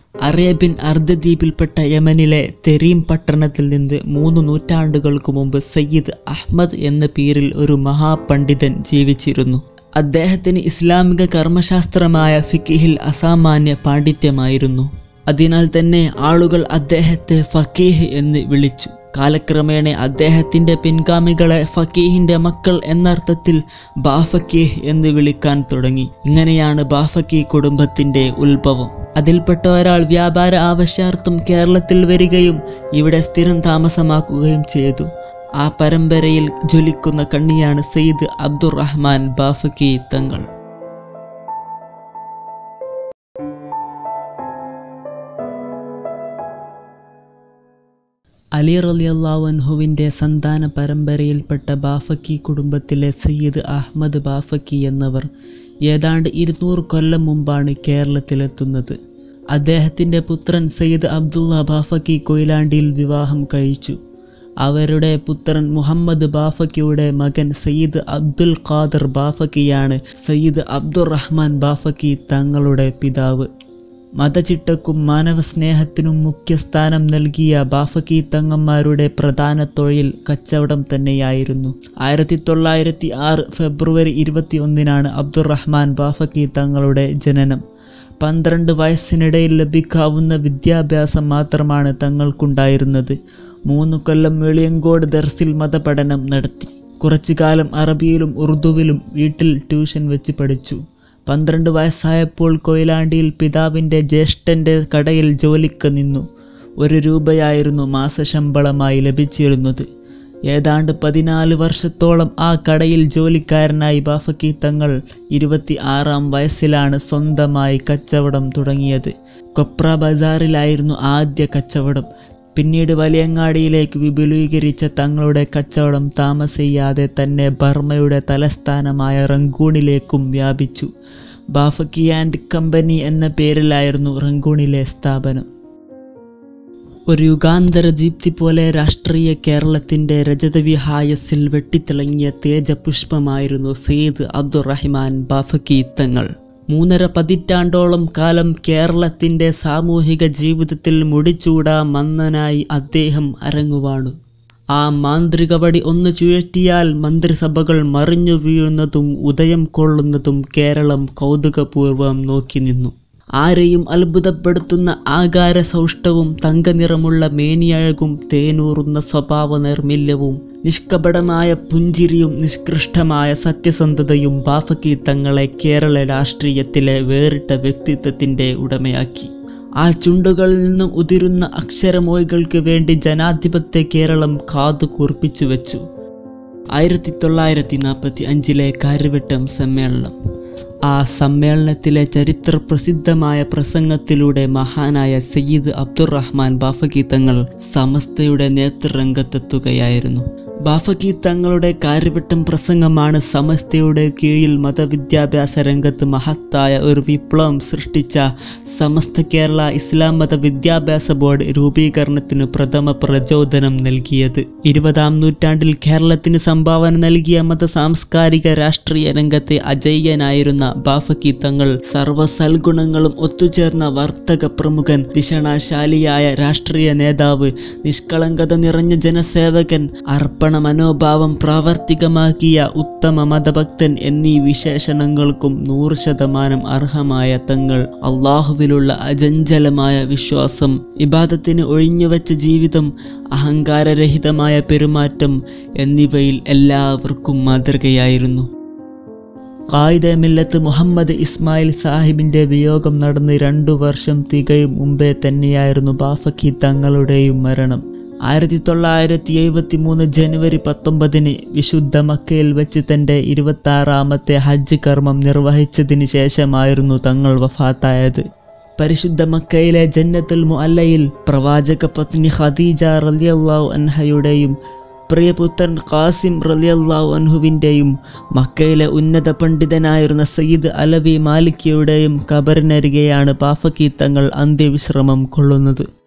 Arabian അർദ്ധദ്വീപിൽപ്പെട്ട യമനിലെ തെരീം പട്ടണത്തിൽ നിന്ന് മൂന്ന് നൂറ്റാണ്ടുകൾക്ക് മുമ്പ് സയ്യിദ് അഹ്മദ് എന്ന പേരിൽ ഒരു മഹാപണ്ഡിതൻ ജീവിച്ചിരുന്നു അദ്ദേഹത്തിന് ഇസ്ലാമിക കർമ്മശാസ്ത്രമായ ഫിക്കിഹിൽ അസാമാന്യ പാണ്ഡിത്യമായിരുന്നു അതിനാൽ തന്നെ ആളുകൾ അദ്ദേഹത്തെ ഫക്കീഹ് എന്ന് വിളിച്ചു കാലക്രമേണ അദ്ദേഹത്തിൻ്റെ പിൻഗാമികളെ ഫക്കീഹിൻ്റെ മക്കൾ എന്നർത്ഥത്തിൽ ബാഫക്കീഹ് എന്ന് വിളിക്കാൻ തുടങ്ങി ഇങ്ങനെയാണ് ബാഫക്കി കുടുംബത്തിൻ്റെ ഉത്ഭവം അതിൽപ്പെട്ട ഒരാൾ വ്യാപാര ആവശ്യാർത്ഥം കേരളത്തിൽ വരികയും ഇവിടെ സ്ഥിരം താമസമാക്കുകയും ചെയ്തു ആ പരമ്പരയിൽ ജ്വലിക്കുന്ന കണ്ണിയാണ് സയ്യിദ് അബ്ദുറഹ്മാൻ ബാഫക്കി തങ്ങൾ അലി റലിയല്ലാവൻഹുവിൻ്റെ സന്താന പരമ്പരയിൽപ്പെട്ട ബാഫക്കി കുടുംബത്തിലെ സയ്യിദ് അഹ്മദ് ബാഫക്കി എന്നവർ ഏതാണ്ട് ഇരുന്നൂറ് കൊല്ലം മുമ്പാണ് കേരളത്തിലെത്തുന്നത് അദ്ദേഹത്തിൻ്റെ പുത്രൻ സയ്യിദ് അബ്ദുള്ള ബാഫക്കി കൊയിലാണ്ടിയിൽ വിവാഹം കഴിച്ചു അവരുടെ പുത്രൻ മുഹമ്മദ് ബാഫക്കിയുടെ മകൻ സയ്യിദ് അബ്ദുൽ ഖാദർ ബാഫക്കിയാണ് സയ്യിദ് അബ്ദുറഹ്മാൻ ബാഫക്കി തങ്ങളുടെ പിതാവ് മതചിട്ടക്കും മാനവസ്നേഹത്തിനും മുഖ്യസ്ഥാനം നൽകിയ ബാഫക്കി തങ്ങന്മാരുടെ പ്രധാന തൊഴിൽ കച്ചവടം തന്നെയായിരുന്നു ആയിരത്തി തൊള്ളായിരത്തി ആറ് ഫെബ്രുവരി ഇരുപത്തി ഒന്നിനാണ് അബ്ദുറഹ്മാൻ ബാഫക്കി തങ്ങളുടെ ജനനം പന്ത്രണ്ട് വയസ്സിനിടയിൽ ലഭിക്കാവുന്ന വിദ്യാഭ്യാസം മാത്രമാണ് തങ്ങൾക്കുണ്ടായിരുന്നത് മൂന്ന് കൊല്ലം വെളിയങ്കോട് ദർസിൽ മതപഠനം നടത്തി കുറച്ചു കാലം അറബിയിലും ഉറുദുവിലും വീട്ടിൽ ട്യൂഷൻ വെച്ച് പഠിച്ചു പന്ത്രണ്ട് വയസ്സായപ്പോൾ കൊയിലാണ്ടിയിൽ പിതാവിൻ്റെ ജ്യേഷ്ഠൻ്റെ കടയിൽ ജോലിക്ക് നിന്നു ഒരു രൂപയായിരുന്നു മാസശമ്പളമായി ലഭിച്ചിരുന്നത് ഏതാണ്ട് പതിനാല് വർഷത്തോളം ആ കടയിൽ ജോലിക്കാരനായി ബാഫക്കി തങ്ങൾ ഇരുപത്തി ആറാം വയസ്സിലാണ് സ്വന്തമായി കച്ചവടം തുടങ്ങിയത് കൊപ്ര ബസാറിലായിരുന്നു ആദ്യ കച്ചവടം പിന്നീട് വലിയങ്ങാടിയിലേക്ക് വിപുലീകരിച്ച തങ്ങളുടെ കച്ചവടം താമസിയാതെ തന്നെ ബർമ്മയുടെ തലസ്ഥാനമായ റങ്കൂണിലേക്കും വ്യാപിച്ചു ബാഫക്കി ആൻഡ് കമ്പനി എന്ന പേരിലായിരുന്നു റങ്കൂണിലെ സ്ഥാപനം ഒരു യുഗാന്തര ദീപ്തി പോലെ രാഷ്ട്രീയ കേരളത്തിൻ്റെ രജതവിഹായസിൽ വെട്ടിത്തിളങ്ങിയ തേജപുഷ്പമായിരുന്നു സെയ്ദ് അബ്ദുറഹിമാൻ ബാഫക്കി തങ്ങൾ മൂന്നര പതിറ്റാണ്ടോളം കാലം കേരളത്തിൻ്റെ സാമൂഹിക ജീവിതത്തിൽ മുടിച്ചൂടാ മന്നനായി അദ്ദേഹം അരങ്ങുവാണു ആ മാന്ത്രികവടി ഒന്ന് ചുഴറ്റിയാൽ മന്ത്രിസഭകൾ മറിഞ്ഞു വീഴുന്നതും ഉദയം കൊള്ളുന്നതും കേരളം കൗതുകപൂർവം നോക്കി നിന്നു ആരെയും അത്ഭുതപ്പെടുത്തുന്ന ആകാര സൗഷ്ടവും തങ്കനിറമുള്ള മേനിയഴകും തേനൂറുന്ന സ്വഭാവ നൈർമല്യവും നിഷ്കപടമായ പുഞ്ചിരിയും നിഷ്കൃഷ്ടമായ സത്യസന്ധതയും ബാഫക്കി തങ്ങളെ കേരള രാഷ്ട്രീയത്തിലെ വേറിട്ട വ്യക്തിത്വത്തിൻ്റെ ഉടമയാക്കി ആ ചുണ്ടുകളിൽ നിന്നും ഉതിരുന്ന അക്ഷരമൊഴികൾക്ക് വേണ്ടി ജനാധിപത്യ കേരളം കാതു കൂർപ്പിച്ചു വെച്ചു ആയിരത്തി തൊള്ളായിരത്തി നാൽപ്പത്തി അഞ്ചിലെ കാര്യവട്ടം സമ്മേളനം ആ സമ്മേളനത്തിലെ ചരിത്ര പ്രസിദ്ധമായ പ്രസംഗത്തിലൂടെ മഹാനായ സയ്യിദ് അബ്ദുറഹ്മാൻ ബാഫക്കി തങ്ങൾ സമസ്തയുടെ നേതൃരംഗത്തെത്തുകയായിരുന്നു ബാഫക്കി തങ്ങളുടെ കാര്യവട്ടം പ്രസംഗമാണ് സമസ്തയുടെ കീഴിൽ മതവിദ്യാഭ്യാസ രംഗത്ത് മഹത്തായ ഒരു വിപ്ലവം സൃഷ്ടിച്ച സമസ്ത കേരള ഇസ്ലാം മത വിദ്യാഭ്യാസ ബോർഡ് രൂപീകരണത്തിന് പ്രഥമ പ്രചോദനം നൽകിയത് ഇരുപതാം നൂറ്റാണ്ടിൽ കേരളത്തിന് സംഭാവന നൽകിയ മത സാംസ്കാരിക രാഷ്ട്രീയ രംഗത്തെ അജയ്യനായിരുന്ന ബാഫക്കി തങ്ങൾ സർവ്വ സൽഗുണങ്ങളും ഒത്തുചേർന്ന വർത്തക പ്രമുഖൻ വിഷണാശാലിയായ രാഷ്ട്രീയ നേതാവ് നിഷ്കളങ്കത നിറഞ്ഞ ജനസേവകൻ അർപ്പണ മനോഭാവം പ്രാവർത്തികമാക്കിയ ഉത്തമ മതഭക്തൻ എന്നീ വിശേഷണങ്ങൾക്കും നൂറ് ശതമാനം അർഹമായ തങ്ങൾ അള്ളാഹുവിലുള്ള അജഞ്ചലമായ വിശ്വാസം ഇബാദത്തിന് ഒഴിഞ്ഞുവെച്ച ജീവിതം അഹങ്കാരരഹിതമായ പെരുമാറ്റം എന്നിവയിൽ എല്ലാവർക്കും മാതൃകയായിരുന്നു ഖായിദ മില്ലത്ത് മുഹമ്മദ് ഇസ്മായിൽ സാഹിബിൻ്റെ വിയോഗം നടന്ന് രണ്ടു വർഷം തികയും മുമ്പേ തന്നെയായിരുന്നു ബാഫക്കി തങ്ങളുടെയും മരണം ആയിരത്തി തൊള്ളായിരത്തി എഴുപത്തി മൂന്ന് ജനുവരി പത്തൊമ്പതിന് വിശുദ്ധ മക്കയിൽ വെച്ച് തൻ്റെ ഇരുപത്താറാമത്തെ ഹജ്ജ് കർമ്മം നിർവഹിച്ചതിന് ശേഷമായിരുന്നു തങ്ങൾ വഫാത്തായത് പരിശുദ്ധ മക്കയിലെ ജന്നത്തുൽ മുഅല്ലയിൽ പ്രവാചക പത്നി ഖദീജ റളിയല്ലാഹു അൻഹയുടെയും പ്രിയപുത്രൻ ഖാസിം റളിയല്ലാഹു അൻഹുവിൻ്റെയും മക്കയിലെ ഉന്നത പണ്ഡിതനായിരുന്ന സയ്യിദ് അലവി മാലിക്കിയുടെയും കബറിനരികെയാണ് ബാഫക്കി തങ്ങൾ അന്ത്യവിശ്രമം കൊള്ളുന്നത്